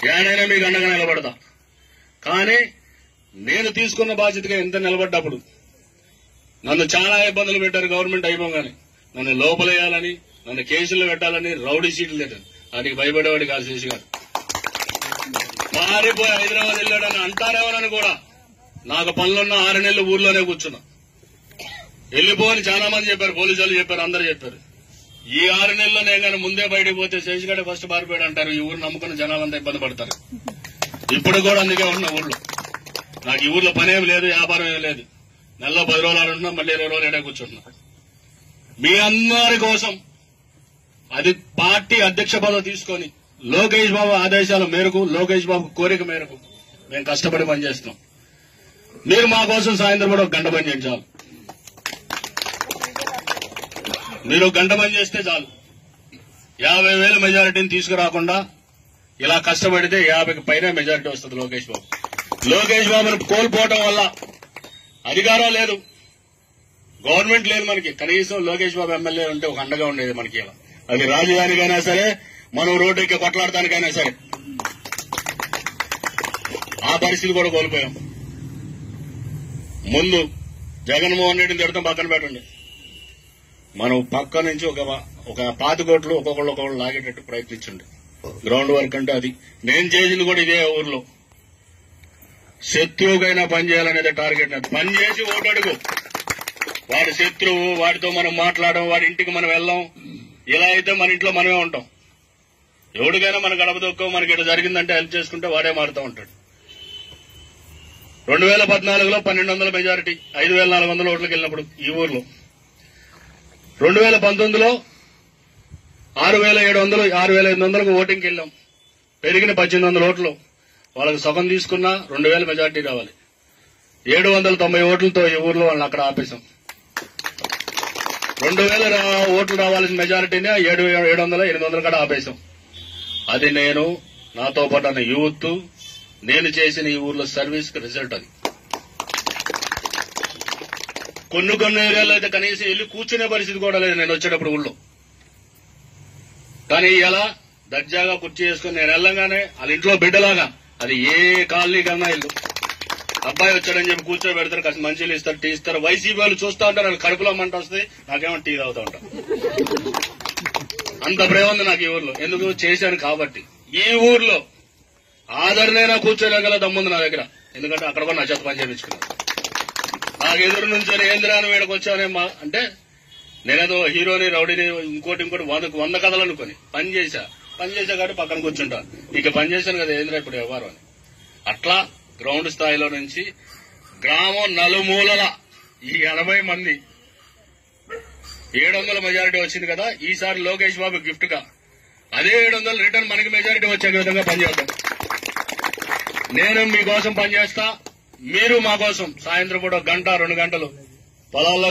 ఏడైనా మీకు అండగా నిలబడతా కానీ నేను తీసుకున్న బాధ్యతగా ఎంత నిలబడ్డప్పుడు నన్ను చాలా ఇబ్బందులు పెట్టారు గవర్నమెంట్ అయిపోగానే నన్ను లోపలేయాలని నన్ను కేసులు పెట్టాలని రౌడీ సీట్లు పెట్టారు వాటికి భయపడేవాడు కాదు శేషి గారు పారిపోయి హైదరాబాద్ వెళ్ళాడని అంటారేమోనని కూడా నాకు పనులున్న ఆరు నెలలు ఊర్లోనే కూర్చున్నా వెళ్ళిపోని చాలా మంది చెప్పారు పోలీసు వాళ్ళు చెప్పారు అందరూ చెప్పారు ఈ ఆరు నెలల్లో నేను కానీ ముందే బయటకు పోతే శేషిగడే ఫస్ట్ పారిపోయాడు అంటారు ఈ ఊరు నమ్ముకున్న జనాలంతా ఇబ్బంది పడతారు ఇప్పుడు కూడా అందుకే ఉన్న ఊర్లో నాకు ఈ ఊర్లో పనేం లేదు వ్యాపారం ఏం లేదు నెలలో పది రోజులు ఆడుంటున్నా మళ్ళీ ఇరవై రోజులు ఎడే కూర్చుంటున్నా మీ అందరి కోసం అది పార్టీ అధ్యక్ష పదవి తీసుకొని లోకేష్ బాబు ఆదేశాల మేరకు లోకేష్ బాబు కోరిక మేరకు మేము కష్టపడి పనిచేస్తున్నాం మీరు మా కోసం సాయంత్రం కూడా ఒక గంట పని చేయండి చాలు మీరు ఒక గంట పని చేస్తే చాలు యాభై వేల మెజారిటీని తీసుకురాకుండా ఇలా కష్టపడితే యాభైకి పైన మెజారిటీ వస్తుంది లోకేష్ బాబు లోకేష్ బాబుని కోల్పోవటం వల్ల అధికారం లేదు గవర్నమెంట్ లేదు మనకి కనీసం లోకేష్ బాబు ఎమ్మెల్యే ఉంటే ఒక అండగా ఉండేది మనకి ఇలా అది రాజధానికైనా సరే మనం రోడ్డు ఎక్కి కొట్లాడటానికైనా సరే ఆ పరిస్థితి కూడా కోల్పోయాం ముందు జగన్మోహన్ రెడ్డిని తిడతాం పక్కన పెట్టండి మనం పక్క నుంచి ఒక ఒక పాతి కోట్లు ఒక్కొక్కళ్ళు ఒక్కొక్కళ్ళు లాగేటట్టు ప్రయత్నించండి గ్రౌండ్ వర్క్ అంటే అది నేను చేసింది కూడా ఇదే ఊర్లో శత్రువుకైనా పని చేయాలనేది టార్గెట్ నాది. పని చేసి ఓటు అడుగు వాడి శత్రువు వాడితో మనం మాట్లాడడం వాడి ఇంటికి మనం వెళ్ళాం ఇలా అయితే మన ఇంట్లో మనమే ఉంటాం ఎవడికైనా మన గడప దొక్కో మనకి ఇట్లా జరిగిందంటే హెల్ప్ చేసుకుంటే వాడే మారుతూ ఉంటాడు రెండు వేల పద్నాలుగులో పన్నెండు వందల మెజారిటీ ఐదు వేల నాలుగు వందల ఓట్లకు వెళ్ళినప్పుడు ఈ ఊర్లో రెండు వేల పంతొమ్మిదిలో ఆరు వేల ఏడు వందలు ఆరు వేల ఎనిమిది వందలకు ఓటింగ్కి వెళ్ళాం పెరిగిన పద్దెనిమిది వందల ఓట్లు వాళ్ళకి సగం తీసుకున్నా రెండు వేల మెజార్టీ రావాలి ఏడు వందల తొంభై ఓట్లతో ఈ ఊర్లో వాళ్ళని అక్కడ ఆపేశాం రెండు వేల రా- ఓట్లు రావాల్సిన మెజారిటీనే ఏడు ఏడు వందల ఎనిమిది వందల కాడ ఆపేశాం అది నేను నాతో పాటు అన్న యూత్ నేను చేసిన ఈ ఊర్లో సర్వీస్ కి రిజల్ట్ అది కొన్ని కొన్ని ఏరియాలో అయితే కనీసం వెళ్ళి కూర్చునే పరిస్థితి కూడా లేదు నేను వచ్చేటప్పుడు ఊళ్ళో కానీ ఎలా దర్జాగా కుర్చీ చేసుకుని నేను వెళ్ళంగానే వాళ్ళ ఇంట్లో బిడ్డలాగా అది ఏ కాలనీ కన్నా ఇల్లు అబ్బాయి వచ్చాడని చెప్పి కూర్చోబెడతారు కాస్త మంచిలు ఇస్తారు టీ ఇస్తారు వైసీపీ వాళ్ళు చూస్తా ఉంటారు వాళ్ళు కడుపులో మంట వస్తుంది నాకేమో టీ తాగుతా ఉంటాను అంత ప్రేమ ఉంది నాకు ఈ ఊర్లో ఎందుకు చేశాను కాబట్టి ఈ ఊర్లో ఆదరణైనా కూర్చోలేగల దమ్ముంది నా దగ్గర ఎందుకంటే అక్కడ కూడా నా చేత పని చేయించుకున్నాను నాకు ఎదురు నుంచి ఏంద్రా అని వీడికి వచ్చానే మా అంటే నేనేదో హీరోని రౌడీని ఇంకోటి ఇంకోటి వంద వంద కథలు అనుకొని పని చేశా పని చేశా కాబట్టి పక్కన కూర్చుంటా ఇక పని చేశాను కదా ఏంద్రా ఇప్పుడు వ్యవహారం అని అట్లా గ్రౌండ్ స్థాయిలో నుంచి గ్రామం నలుమూలల ఈ ఎనభై మంది ఏడు వందల మెజారిటీ వచ్చింది కదా ఈసారి లోకేష్ బాబు గిఫ్ట్ గా అదే ఏడు వందలు రిటర్న్ మనకి మెజారిటీ వచ్చే విధంగా పనిచేద్దాం నేను మీకోసం పనిచేస్తా మీరు మా కోసం సాయంత్రం పూట గంట రెండు గంటలు పొలాల్లో